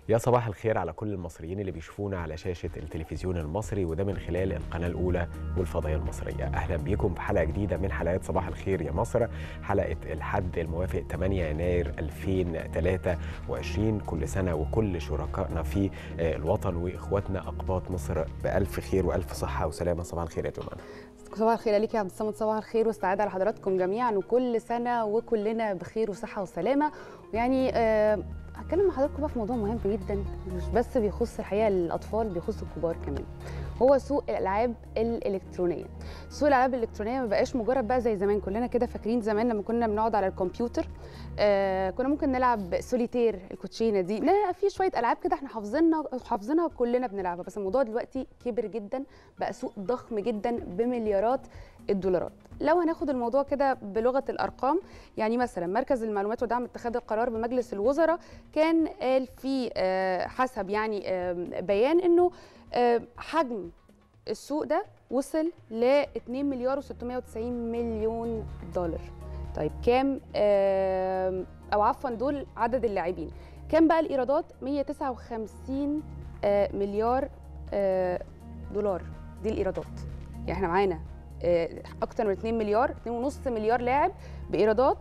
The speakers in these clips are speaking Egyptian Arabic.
يا صباح الخير على كل المصريين اللي بيشوفونا على شاشة التلفزيون المصري وده من خلال القناة الأولى والفضائية المصرية أهلا بيكم في حلقة جديدة من حلقات صباح الخير يا مصر حلقة الحد الموافق 8 يناير 2023 كل سنة وكل شركائنا في الوطن وإخواتنا أقباط مصر بألف خير وألف صحة وسلامة صباح الخير يا جماعة صباح الخير عليك يا عبد الصمد صباح الخير والسعاده على حضراتكم جميعا وكل سنه وكلنا بخير وصحه وسلامه ويعني أه هتكلم مع حضراتكم بقى في موضوع مهم جدا مش بس بيخص الحقيقه الاطفال بيخص الكبار كمان هو سوق الالعاب الالكترونيه سوق الالعاب الالكترونيه ما بقاش مجرد بقى زي زمان كلنا كده فاكرين زمان لما كنا بنقعد على الكمبيوتر آه كنا ممكن نلعب سوليتير الكوتشينه دي لا في شويه العاب كده احنا حافظينها حافظينها كلنا بنلعبها بس الموضوع دلوقتي كبر جدا بقى سوق ضخم جدا بمليارات الدولارات لو هناخد الموضوع كده بلغه الارقام يعني مثلا مركز المعلومات ودعم اتخاذ القرار بمجلس الوزراء كان قال في آه حسب يعني آه بيان انه آه حجم السوق ده وصل ل 2 مليار و690 مليون دولار طيب كام او عفوا دول عدد اللاعبين كام بقى الايرادات 159 مليار دولار دي الايرادات يعني احنا معانا اكتر من 2 مليار 2.5 مليار لاعب بايرادات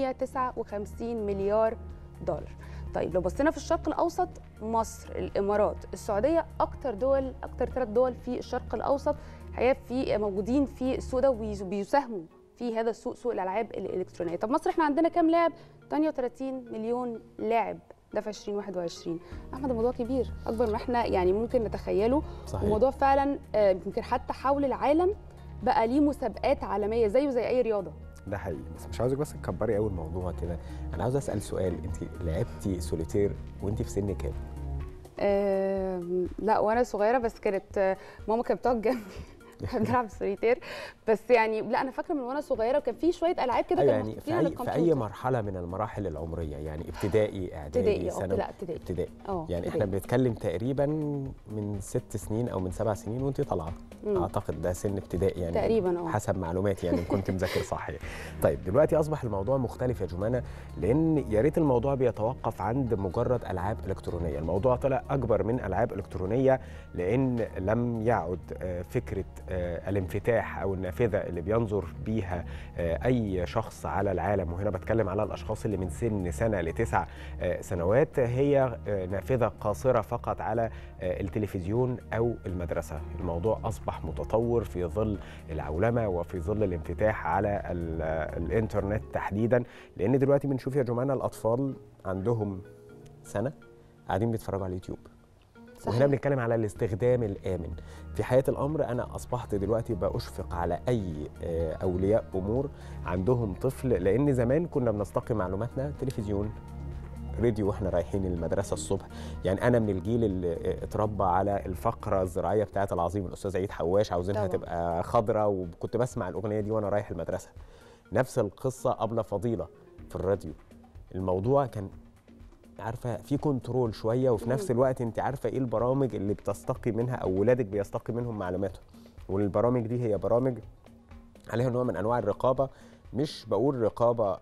159 مليار دولار طيب لو بصينا في الشرق الاوسط مصر الامارات السعوديه اكتر دول اكتر ثلاث دول في الشرق الاوسط الحقيقه في موجودين في السوق ده وبيساهموا في هذا السوق سوق الالعاب الالكترونيه طب مصر احنا عندنا كام لاعب 38 مليون لاعب ده في 2021 احمد الموضوع كبير اكبر ما احنا يعني ممكن نتخيله صحيح. وموضوع فعلا يمكن حتى حول العالم بقى ليه مسابقات عالميه زيه زي اي رياضه ده حقيقي بس مش عاوزك بس تكبري قوي الموضوع كده انا عاوز اسال سؤال انت لعبتي سوليتير وانت في سن كام أه لا وانا صغيره بس كانت ماما كانت بتقعد جنبي بنلعب سوليتير بس يعني لا انا فاكره من وانا صغيره وكان في شويه العاب كده أيوة يعني في اي في اي مرحله من المراحل العمريه يعني ابتدائي اعدادي ثانوي لا ابتدائي ابتدائي يعني احنا بنتكلم تقريبا من ست سنين او من سبع سنين وانت طالعه اعتقد ده سن ابتدائي يعني تقريبا اه حسب معلوماتي يعني كنت مذاكر صح يعني. طيب دلوقتي اصبح الموضوع مختلف يا جمانه لان يا ريت الموضوع بيتوقف عند مجرد العاب الكترونيه الموضوع طلع اكبر من العاب الكترونيه لان لم يعد فكره الانفتاح او النافذه اللي بينظر بيها اي شخص على العالم وهنا بتكلم على الاشخاص اللي من سن سنه لتسع سنوات هي نافذه قاصره فقط على التلفزيون او المدرسه الموضوع اصبح متطور في ظل العولمه وفي ظل الانفتاح على الانترنت تحديدا لان دلوقتي بنشوف يا جماعه الاطفال عندهم سنه قاعدين بيتفرجوا على اليوتيوب صحيح. وهنا بنتكلم على الاستخدام الامن في حياه الامر انا اصبحت دلوقتي باشفق على اي اولياء امور عندهم طفل لان زمان كنا بنستقي معلوماتنا تلفزيون راديو واحنا رايحين المدرسه الصبح يعني انا من الجيل اللي اتربى على الفقره الزراعيه بتاعه العظيم الاستاذ عيد حواش عاوزينها تبقى خضراء وكنت بسمع الاغنيه دي وانا رايح المدرسه نفس القصه ابله فضيله في الراديو الموضوع كان عارفه في كنترول شويه وفي نفس الوقت انت عارفه ايه البرامج اللي بتستقي منها او ولادك بيستقي منهم معلوماتهم والبرامج دي هي برامج عليها نوع من انواع الرقابه مش بقول رقابه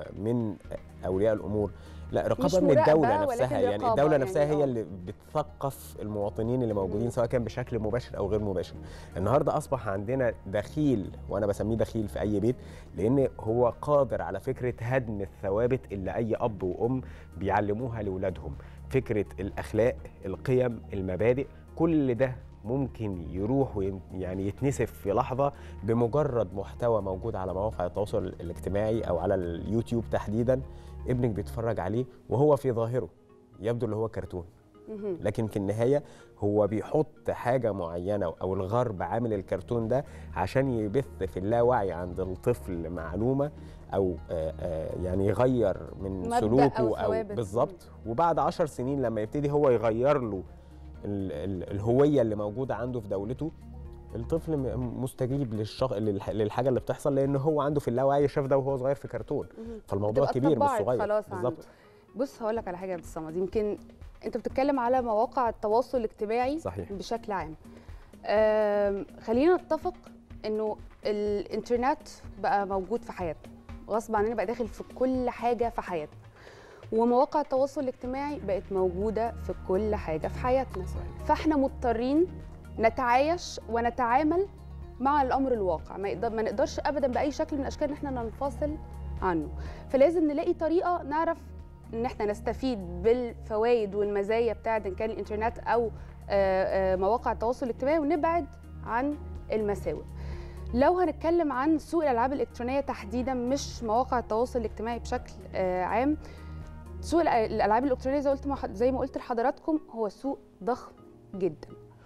من اولياء الامور لا رقابه من الدوله نفسها يعني الدوله يعني نفسها يعني هي اللي بتثقف المواطنين اللي موجودين سواء كان بشكل مباشر او غير مباشر النهارده اصبح عندنا دخيل وانا بسميه دخيل في اي بيت لان هو قادر على فكره هدم الثوابت اللي اي اب وام بيعلموها لاولادهم فكره الاخلاق القيم المبادئ كل ده ممكن يروح يعني يتنسف في لحظة بمجرد محتوى موجود على مواقع التواصل الاجتماعي أو على اليوتيوب تحديدا ابنك بيتفرج عليه وهو في ظاهره يبدو اللي هو كرتون لكن في النهاية هو بيحط حاجة معينة أو الغرب عامل الكرتون ده عشان يبث في اللاوعي عند الطفل معلومة أو يعني يغير من سلوكه أو, أو بالظبط وبعد عشر سنين لما يبتدي هو يغير له الهويه اللي موجوده عنده في دولته الطفل مستجيب للشغ... للحاجه اللي بتحصل لان هو عنده في اللاوعي شاف ده وهو صغير في كرتون فالموضوع كبير مش صغير خلاص بالظبط بص هقول لك على حاجه يا عبد الصمد يمكن انت بتتكلم على مواقع التواصل الاجتماعي صحيح. بشكل عام خلينا نتفق انه الانترنت بقى موجود في حياتنا غصب عننا بقى داخل في كل حاجه في حياتنا ومواقع التواصل الاجتماعي بقت موجوده في كل حاجه في حياتنا صحيح. فاحنا مضطرين نتعايش ونتعامل مع الامر الواقع ما, يقدر ما نقدرش ابدا باي شكل من الاشكال ان احنا ننفصل عنه فلازم نلاقي طريقه نعرف ان احنا نستفيد بالفوائد والمزايا بتاعه ان كان الانترنت او آه، آه، مواقع التواصل الاجتماعي ونبعد عن المساوئ لو هنتكلم عن سوق الالعاب الالكترونيه تحديدا مش مواقع التواصل الاجتماعي بشكل آه، عام سوق الأ- الالعاب الالكترونيه زي قلت مع- زي ما قلت لحضراتكم هو سوق ضخم جدا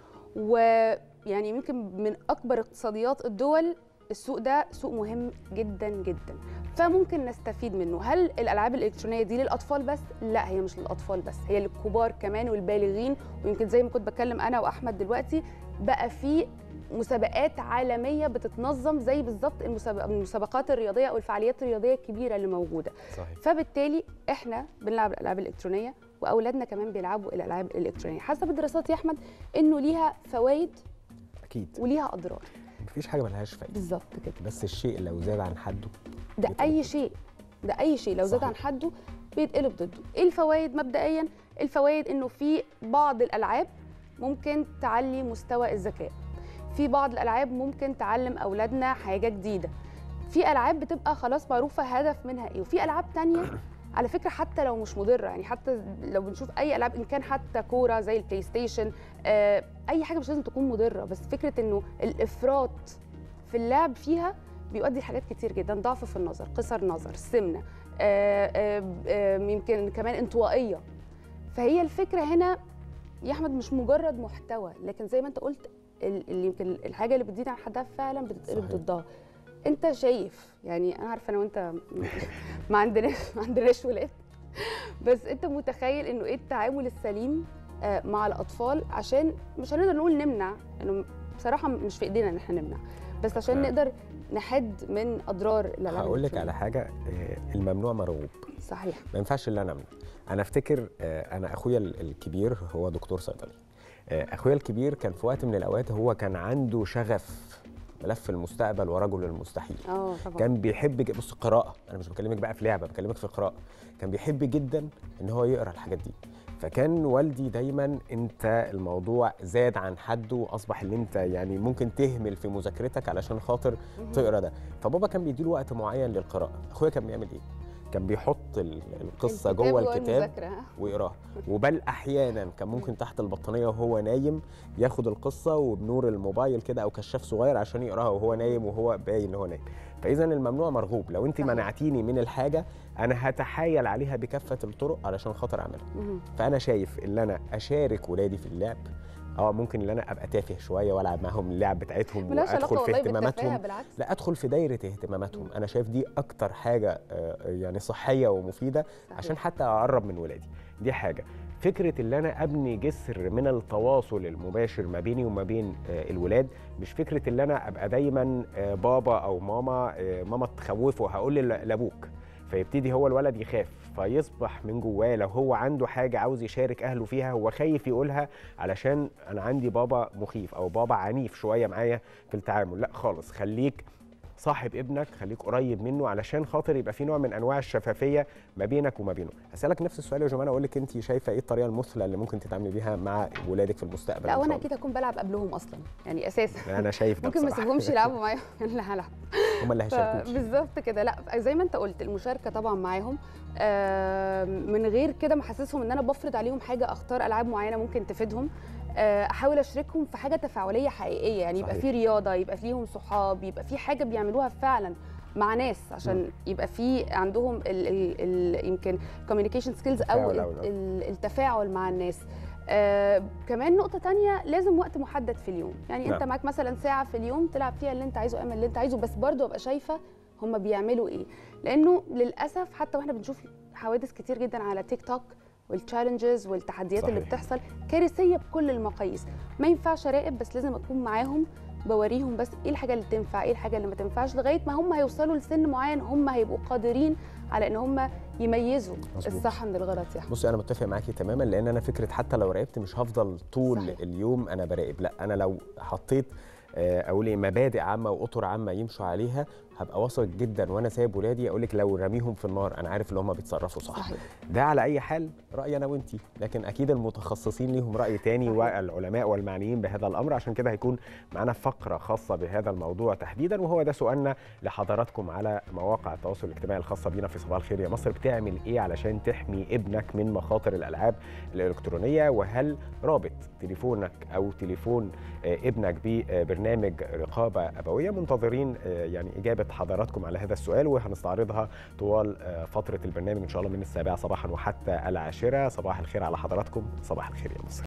ويعني يمكن من اكبر اقتصاديات الدول السوق ده سوق مهم جدا جدا فممكن نستفيد منه هل الالعاب الالكترونيه دي للاطفال بس لا هي مش للاطفال بس هي للكبار كمان والبالغين ويمكن زي ما كنت بتكلم انا واحمد دلوقتي بقى في مسابقات عالميه بتتنظم زي بالظبط المسابق- المسابقات الرياضيه او الفعاليات الرياضيه الكبيره اللي موجوده صحيح فبالتالي احنا بنلعب الالعاب الالكترونيه واولادنا كمان بيلعبوا الالعاب الالكترونيه حسب الدراسات يا احمد انه ليها فوائد اكيد وليها اضرار مفيش حاجه ملهاش فايده بالظبط كده بس الشيء لو زاد عن حده ده بيبقى اي كده. شيء ده اي شيء لو زاد صحيح. عن حده بيتقلب ضده ايه الفوائد مبدئيا الفوائد انه في بعض الالعاب ممكن تعلي مستوى الذكاء في بعض الالعاب ممكن تعلم اولادنا حاجه جديده في العاب بتبقى خلاص معروفه هدف منها ايه وفي العاب تانية على فكره حتى لو مش مضره يعني حتى لو بنشوف اي العاب ان كان حتى كوره زي البلاي ستيشن آه اي حاجه مش لازم تكون مضره بس فكره انه الافراط في اللعب فيها بيؤدي لحاجات كتير جدا ضعف في النظر قصر نظر سمنه آه آه آه يمكن كمان انطوائيه فهي الفكره هنا يا احمد مش مجرد محتوى لكن زي ما انت قلت ال- اللي يمكن الحاجه اللي بتزيد عن حدها فعلا بتتقلب صحيح. ضدها انت شايف يعني انا عارفه انا وانت ما عندناش ما عندناش ولاد بس انت متخيل انه ايه التعامل السليم آه، مع الاطفال عشان مش هنقدر نقول نمنع انه بصراحه مش في ايدينا ان احنا نمنع بس عشان لا. نقدر نحد من اضرار الالعاب هقول لك الإلكترونية. على حاجه آه، الممنوع مرغوب صحيح ما ينفعش الا انا امنع انا افتكر آه، انا اخويا ال- الكبير هو دكتور صيدلي آه، اخويا الكبير كان في وقت من الاوقات هو كان عنده شغف ملف المستقبل ورجل المستحيل اه طبعا كان بيحب ج- بص قراءه انا مش بكلمك بقى في لعبه بكلمك في قراءه كان بيحب جدا ان هو يقرا الحاجات دي فكان والدي دايما انت الموضوع زاد عن حده واصبح ان انت يعني ممكن تهمل في مذاكرتك علشان خاطر مهم. تقرا ده فبابا كان بيديله وقت معين للقراءه اخويا كان بيعمل ايه كان بيحط ال- القصه الكتاب جوه جوه الكتاب المذاكرة، ها؟ ويقراها وبل احيانا كان ممكن تحت البطانيه وهو نايم ياخد القصه وبنور الموبايل كده او كشاف صغير عشان يقراها وهو نايم وهو باين ان هو نايم فاذا الممنوع مرغوب لو انت صحيح. منعتيني من الحاجه انا هتحايل عليها بكافه الطرق علشان خاطر اعملها مهم. فانا شايف ان انا اشارك ولادي في اللعب اه ممكن ان انا ابقى تافه شويه والعب معاهم اللعب بتاعتهم ملهاش علاقه وادخل في والله بالتفاهه اهتماماتهم بالعكس لا ادخل في دايره اهتماماتهم انا شايف دي اكتر حاجه آه، يعني صحيه ومفيده صحيح. عشان حتى اقرب من ولادي دي حاجه فكره ان انا ابني جسر من التواصل المباشر ما بيني وما بين آه، الولاد مش فكره ان انا ابقى دايما آه، بابا او ماما آه، ماما تخوفه هقول ل- لابوك فيبتدي هو الولد يخاف فيصبح من جواه لو هو عنده حاجه عاوز يشارك اهله فيها هو خايف يقولها علشان انا عندي بابا مخيف او بابا عنيف شويه معايا في التعامل لا خالص خليك صاحب ابنك خليك قريب منه علشان خاطر يبقى في نوع من انواع الشفافيه ما بينك وما بينه اسالك نفس السؤال يا جماعه اقول لك انت شايفه ايه الطريقه المثلى اللي ممكن تتعاملي بيها مع ولادك في المستقبل لا إن وانا شاء اكيد هكون بلعب قبلهم اصلا يعني اساسا الله؟ انا شايف ده ممكن ما بصراحة. اسيبهمش يلعبوا معايا لا هلعب هم اللي هيشاركوك بالظبط كده لا زي ما انت قلت المشاركه طبعا معاهم آه، من غير كده محسسهم ان انا بفرض عليهم حاجه اختار العاب معينه ممكن تفيدهم آه، احاول اشاركهم في حاجه تفاعليه حقيقيه يعني يبقى صحيح. في رياضه يبقى فيهم صحاب يبقى في حاجه بيعملوها فعلا مع ناس عشان يبقى في عندهم ال ال ال يمكن communication سكيلز او التفاعل أو ال- ال- التفاعل مع الناس آه كمان نقطة تانية لازم وقت محدد في اليوم يعني انت نعم. معاك مثلا ساعة في اليوم تلعب فيها اللي انت عايزه اعمل اللي انت عايزه بس برضه ابقى شايفة هم بيعملوا ايه لانه للاسف حتى واحنا بنشوف حوادث كتير جدا على تيك توك والتشالنجز والتحديات اللي صحيح. بتحصل كارثيه بكل المقاييس ما ينفعش اراقب بس لازم اكون معاهم بوريهم بس ايه الحاجه اللي تنفع ايه الحاجه اللي ما تنفعش لغايه ما هم هيوصلوا لسن معين هم هيبقوا قادرين على ان هم يميزوا مظبوط. الصح من الغلط يعني بصي انا متفق معاكي تماما لان انا فكره حتى لو راقبت مش هفضل طول صحيح. صحيح. اليوم انا براقب لا انا لو حطيت آه، اقول ايه مبادئ عامه واطر عامه يمشوا عليها هبقى واثق جدا وانا سايب ولادي اقول لك لو رميهم في النار انا عارف ان هم بيتصرفوا صح صحيح ده على اي حال رايي انا وانتي لكن اكيد المتخصصين ليهم راي تاني صحيح. والعلماء والمعنيين بهذا الامر عشان كده هيكون معانا فقره خاصه بهذا الموضوع تحديدا وهو ده سؤالنا لحضراتكم على مواقع التواصل الاجتماعي الخاصه بينا في صباح الخير يا مصر بتعمل ايه علشان تحمي ابنك من مخاطر الالعاب الالكترونيه وهل رابط تليفونك او تليفون آه، ابنك ببرنامج رقابه ابويه منتظرين آه، يعني اجابه حضراتكم على هذا السؤال وهنستعرضها طوال آه، فتره البرنامج ان شاء الله من السابعه صباحا وحتى العاشره صباح الخير على حضراتكم صباح الخير يا مصر